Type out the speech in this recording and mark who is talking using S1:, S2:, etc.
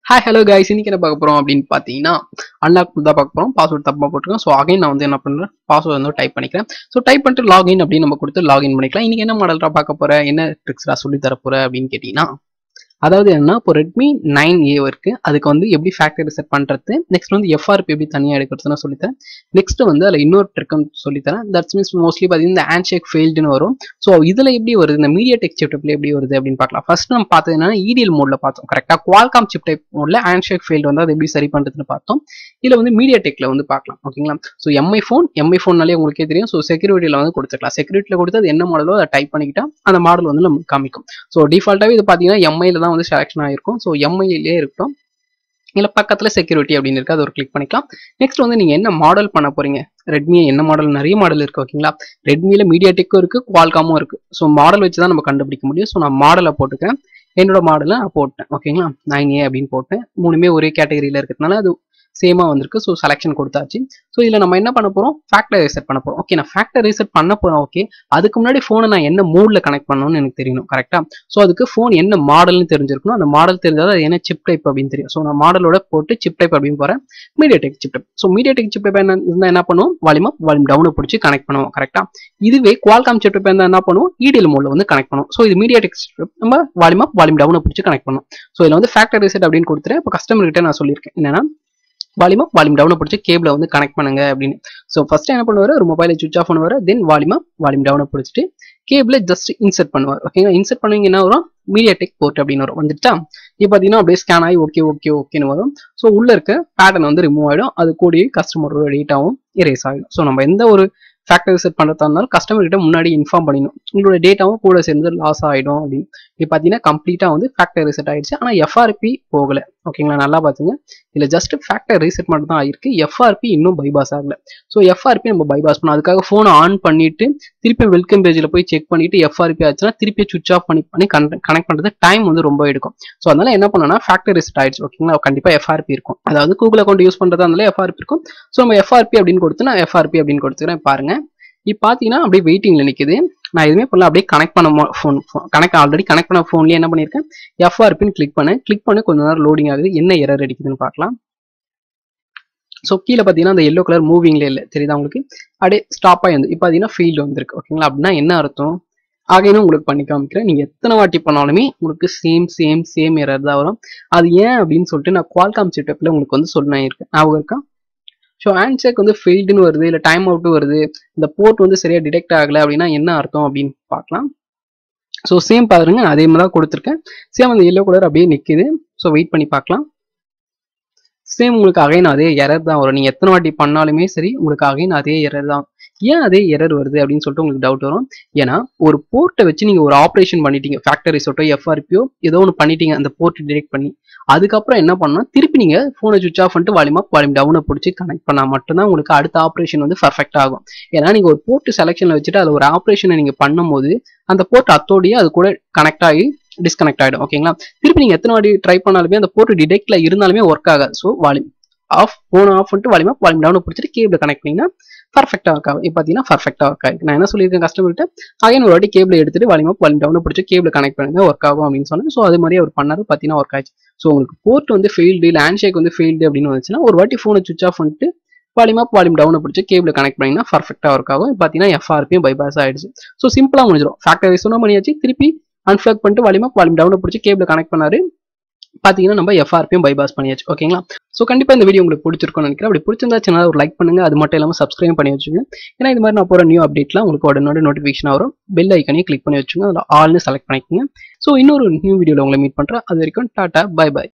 S1: hi hello guys இன்னைக்கு என்ன பார்க்க போறோம் அப்படின்னு பார்த்தீங்கன்னா அன்லாக் தான் பார்க்க போறோம் பாஸ்வேர்ட் தப்பா போட்டுருக்கோம் ஸோ அகைன் நான் வந்து என்ன பண்றேன் பாஸ்வேர்ட் வந்து டைப் பண்ணிக்கிறேன் ஸோ டைப் பண்ணிட்டு லாகின் அப்படின்னு நம்ம கொடுத்து லாகின் பண்ணிக்கலாம் இன்னைக்கு என்ன மாடல்ரா பார்க்க போற என்ன ட்ரிக்ஸ்ரா சொல்லி தர போற அப்படின்னு கேட்டீங்கன்னா அதாவது என்ன இப்போ ரெட்மி நைன் ஏ இருக்கு அதுக்கு வந்து எப்படி ஃபேக்டரி செட் பண்றது நெக்ஸ்ட் வந்து எஃப்ஆர்பி எப்படி தனியாக எடுக்கிறதுன்னு சொல்லித்தரேன் நெக்ஸ்ட் வந்து அதில் இன்னொரு ட்ரிக்கும் சொல்லித்தரேன் தட்ஸ் மீன்ஸ் மோஸ்ட்லி பார்த்தீங்கன்னா இந்த ஹேண்ட் ஷேக் ஃபெயில்டுன்னு வரும் ஸோ இதில் எப்படி வருது இந்த மீடியா டெக் சிப் டைப்ல எப்படி வருது அப்படின்னு பார்க்கலாம் ஃபர்ஸ்ட் நம்ம பார்த்தது என்னன்னா இடிஎல் மோட்ல பார்த்தோம் கரெக்டாக குவால்காம் சிப் டைப் மோட்ல ஹேண்ட் ஷேக் ஃபெயில்டு வந்து அது எப்படி சரி பண்ணுறதுன்னு பார்த்தோம் இதில் வந்து மீடியா டெக்ல வந்து பார்க்கலாம் ஓகேங்களா ஸோ எம்ஐ ஃபோன் எம்ஐ ஃபோன்னாலே உங்களுக்கே தெரியும் ஸோ செக்யூரிட்டியில் வந்து கொடுத்துக்கலாம் செக்யூரிட்டியில் கொடுத்து அது என்ன மாடலோ அதை டைப் பண்ணிக்கிட்டா அந்த மாடல் வந்து நமக்கு காமிக்கும் ஸோ டிஃபால்ட்டாகவே இது பார்த்தீங்கன்னா எம்ஐல தான் வந்து செலக்ஷன் ஆகிருக்கும் ஸோ எம்ஐலே இருக்கட்டும் இல்லை பக்கத்தில் செக்யூரிட்டி அப்படின்னு இருக்கு அது ஒரு கிளிக் பண்ணிக்கலாம் நெக்ஸ்ட் வந்து நீங்கள் என்ன மாடல் பண்ண போறீங்க ரெட்மி என்ன மாடல் நிறைய மாடல் இருக்கு ஓகேங்களா ரெட்மியில் மீடியா டெக்கும் இருக்கு குவால்காமும் இருக்கு ஸோ மாடல் வச்சு தான் நம்ம கண்டுபிடிக்க முடியும் ஸோ நான் மாடலை போட்டுக்கிறேன் என்னோட மாடலை நான் போட்டேன் ஓகேங்களா நைன் ஏ அப்படின்னு போட்டேன் மூணுமே ஒரே கேட்டகரியில் இருக்கிறதுனால அது சேமாக வந்திருக்கு ஸோ செலெக்ஷன் கொடுத்தாச்சு ஸோ இதில் நம்ம என்ன பண்ண போகிறோம் ஃபேக்டர் ரீசெட் பண்ண போகிறோம் ஓகே நான் ஃபேக்டர் ரீசெட் பண்ண போகிறேன் ஓகே அதுக்கு முன்னாடி ஃபோனை நான் என்ன மூடில் கனெக்ட் பண்ணணும்னு எனக்கு தெரியணும் கரெக்டாக ஸோ அதுக்கு ஃபோன் என்ன மாடல்னு தெரிஞ்சிருக்கணும் அந்த மாடல் தெரிஞ்சால் அது என்ன சிப் டைப் அப்படின்னு தெரியும் ஸோ நான் மாடலோட போட்டு சிப் டைப் அப்படின்னு போகிறேன் MediaTek chip type so MediaTek chip type என்ன இருந்தால் என்ன பண்ணுவோம் வால்யூம் அப் வால்யூம் டவுனை பிடிச்சி கனெக்ட் பண்ணுவோம் கரெக்டாக இதுவே குவால்காம் சிப் டைப் இருந்தால் என்ன பண்ணுவோம் இடிஎல் மோடில் வந்து கனெக்ட் பண்ணுவோம் ஸோ இது மீடியா டெக் சிப் நம்ம வால்யூம் அப் வால்யூம் டவுனை பிடிச்சி கனெக்ட் பண்ணுவோம் ஸோ இதில் வந்து ஃபேக்டர் ரீசெட் அப்படின்னு கொடுத்துட்டு இப்போ கஸ்டமர் கிட்ட நான் சொல்லியிருக்கேன் என்னன்னா வால்யூம் அப் வால்யூம் டவுனை பிடிச்சி கேபிளை வந்து கனெக்ட் பண்ணுங்க அப்படின்னு ஸோ ஃபர்ஸ்ட் என்ன பண்ணுவார் ஒரு மொபைலை சுவிச் ஆஃப் பண்ணுவார் தென் வால்யூம் அப் வால்யூம் டவுனை பிடிச்சிட்டு கேபிளை ஜஸ்ட் இன்செர்ட் பண்ணுவார் ஓகேங்களா இன்செர்ட் பண்ணுவீங்க என்ன வரும் மீடியா டெக் போர்ட் அப்படின்னு வரும் வந்துட்டா இப்போ பார்த்தீங்கன்னா அப்படியே ஸ்கேன் ஆகி ஓகே ஓகே ஓகேன்னு வரும் ஸோ உள்ள இருக்க பேட்டர்ன் வந்து ரிமூவ் ஆகிடும் அது கூடிய கஸ்டமரோட டேட்டாவும் எரேஸ் ஆகிடும் ஸோ நம்ம எந்த ஒரு ஃபேக்டரி செட் பண்ணுறதா இருந்தாலும் கஸ்டமர் கிட்ட முன்னாடி இன்ஃபார்ம் பண்ணிடணும் உங்களோட டேட்டாவும் கூட சேர்ந்து லாஸ் ஆகிடும் அப்படின்னு இப்போ பார்த்தீங்கன்னா கம்ப்ளீட்டாக வந்து ஃபேக்டரி ரீசெட் ஆயிடுச்சு ஆனால் எஃப்ஆர்பி போகல ஓகேங்களா நல்லா பார்த்துங்க இதில் ஜஸ்ட் ஃபேக்டரி ரீசெட் மட்டும் தான் ஆயிருக்கு எஃப்ஆர்பி இன்னும் பைபாஸ் ஆகல ஸோ எஃப்ஆர்பி நம்ம பைபாஸ் பண்ணோம் அதுக்காக ஃபோனை ஆன் பண்ணிட்டு திருப்பி வெல்கம் பேஜில் போய் செக் பண்ணிட்டு எஃப்ஆர்பி ஆச்சுன்னா திருப்பி சுவிச் ஆஃப் பண்ணி பண்ணி கனெக்ட் பண்ணுறது டைம் வந்து ரொம்ப எடுக்கும் ஸோ அதனால என்ன பண்ணணும்னா ஃபேக்டரி ரீசெட் ஆயிடுச்சு ஓகேங்களா கண்டிப்பாக எஃப்ஆர்பி இருக்கும் அதாவது கூகுள் அக்கௌண்ட் யூஸ் பண்ணுறதா இருந்தாலும் எஃப்ஆர்பி இருக்கும் ஸோ நம்ம எஃப்ஆர்பி அப்படின்னு கொடுத்து நான் எஃப்ஆர்பி அப்படின்னு கொடுத்துக்கிறேன் பாருங்க இப்போ பார்த்தீங்கன்னா அப்படியே வெயிட்டிங்ல நிற்குது நான் எதுவுமே பண்ணல அப்படியே கனெக்ட் பண்ண ஃபோன் கனெக்ட் ஆல்ரெடி கனெக்ட் பண்ண ஃபோன்லேயே என்ன பண்ணியிருக்கேன் எஃப்ஆர்பின்னு கிளிக் பண்ணேன் கிளிக் பண்ணி கொஞ்ச நேரம் லோடிங் ஆகுது என்ன எரர் அடிக்குதுன்னு பார்க்கலாம் ஸோ கீழே பார்த்தீங்கன்னா அந்த எல்லோ கலர் மூவிங்ல இல்லை தெரியுதா உங்களுக்கு அப்படியே ஸ்டாப் ஆகி வந்து இப்போ பார்த்தீங்கன்னா ஃபீல்டு வந்திருக்கு ஓகேங்களா அப்படின்னா என்ன அர்த்தம் ஆகையும் உங்களுக்கு பண்ணி காமிக்கிறேன் நீங்கள் எத்தனை வாட்டி பண்ணாலுமே உங்களுக்கு சேம் சேம் சேம் எரர் தான் வரும் அது ஏன் அப்படின்னு சொல்லிட்டு நான் குவால்காம் செட்டப்பில் உங்களுக்கு வந்து சொன்னேன் இருக்கேன் ஞாபகம் இருக்கா ஸோ ஹேண்ட்சேக் வந்து ஃபெயில்டுன்னு வருது இல்லை டைம் அவுட்டு வருது இந்த போர்ட் வந்து சரியாக டிடெக்ட் ஆகலை அப்படின்னா என்ன அர்த்தம் அப்படின்னு பார்க்கலாம் ஸோ சேம் பாருங்க அதே மாதிரி தான் கொடுத்துருக்கேன் சேம் அந்த எல்லோ கலர் அப்படியே நிற்குது ஸோ வெயிட் பண்ணி பார்க்கலாம் சேம் உங்களுக்கு அகைன் அதே எரர் தான் வரும் நீங்கள் எத்தனை வாட்டி பண்ணாலுமே சரி உங்களுக்கு அகைன் அதே எரர் தான் ஏன் அதே எரர் வருது அப்படின்னு சொல்லிட்டு உங்களுக்கு டவுட் வரும் ஏன்னா ஒரு போர்ட்டை வச்சு நீங்கள் ஒரு ஆப்ரேஷன் பண்ணிட்டீங்க ஃபேக்டரி சொட்டோ எஃப்ஆர்பியோ ஏதோ ஒன்று பண்ணிட்டீங்க அந்த போர்ட் டிடெக்ட் பண்ணி அதுக்கப்புறம் என்ன பண்ணணும் திருப்பி நீங்கள் ஃபோனை சுவிச் ஆஃப் பண்ணிட்டு வால்யூம் அப் வால்யூம் டவுனை பிடிச்சி கனெக்ட் பண்ணால் மட்டும்தான் உங்களுக்கு அடுத்த ஆப்ரேஷன் வந்து பர்ஃபெக்ட் ஆகும் ஏன்னா நீங்கள் ஒரு போர்ட் செலெக்ஷனில் வச்சுட்டு அதில் ஒரு ஆப்ரேஷனை நீங்கள் பண்ணும்போது அந்த போர்ட் அத்தோடையே அது கூட கனெக்ட் ஆகி டிஸ்கனெக்ட் ஆகிடும் ஓகேங்களா திருப்பி நீங்கள் எத்தனை வாட்டி ட்ரை பண்ணாலுமே அந்த போர்ட் டிடெக்ட்ல இருந்தாலுமே ஒர்க் ஆகாது so volume off phone off பண்ணிட்டு வால்யூம் அப் வால்யூம் டவுனை பிடிச்சிட்டு கேபிள் கனெக்ட் பண்ணிங்கன்னா பர்ஃபெக்டாக ஒர்க் ஆகும் இப்போ பார்த்தீங்கன்னா பர்ஃபெக்டாக ஒர்க் ஆகும் நான் என்ன சொல்லியிருக்கேன் கஸ்டமர்கிட்ட அகைன் ஒரு வாட்டி கேபிள் எடுத்துட்டு வால்யூம் அப் வால்யூம் டவுனை பிடிச்சி கேபிள் கனெக்ட் பண்ணுங்க ஒர்க் ஆகும் அப்படின்னு சொன்னேன் ஸோ அது மாதிரி அவர் பண்ணாரு பார்த்தீங்கன்னா ஒர்க் ஆச்சு ஸோ உங்களுக்கு போர்ட் வந்து ஃபெயில்டு இல்லை ஹேண்ட் வந்து ஃபெயில்டு அப்படின்னு வந்துச்சுன்னா ஒரு வாட்டி ஃபோனை சுவிச் ஆஃப் பண்ணிட்டு வால்யூம் அப் வால்யூம் டவுனை பிடிச்சி கேபிள் கனெக்ட் பண்ணிங்கன்னா பர்ஃபெக்டாக ஒர்க் ஆகும் பார்த்தீங்கன்னா எஃப்ஆர்பியும் பைபாஸ் ஆயிடுச்சு ஸோ சிம்பிளாக முடிஞ்சிடும் ஃபேக்டரி சொன்ன பண்ணியாச்சு திருப்பி அன்ஃபிளக் பண்ணிட்டு வால்யூம் அப் வால்யூம் டவுனை பிடிச்சி கேபிள் கனெக்ட் பண்ணாரு பார்த்தீங்கன்னா நம்ம எஃப்ஆர்பியும் பைபாஸ் பண்ணியாச்சு ஓகேங்களா ஸோ கண்டிப்பாக இந்த வீடியோ உங்களுக்கு பிடிச்சிருக்கும்னு நினைக்கிறேன் அப்படி பிடிச்சிருந்தா சேனல் ஒரு லைக் பண்ணுங்க அது மட்டும் இல்லாமல் சப்ஸ்கிரைப் பண்ணி வச்சுங்க ஏன்னா இது மாதிரி நான் போகிற நியூ அப்டேட்லாம் உங்களுக்கு உடனே நோட்டிஃபிகேஷன் வரும் பெல் ஐக்கனையும் கிளிக் பண்ணி வச்சுங்க அதில் ஆல்னு செலக்ட் பண்ணிக்கோங்க ஸோ இன்னொரு நியூ வீடியோவில் உங்களை மீட் பண்ணுறேன் அது வரைக்கும் டாட்டா பை பை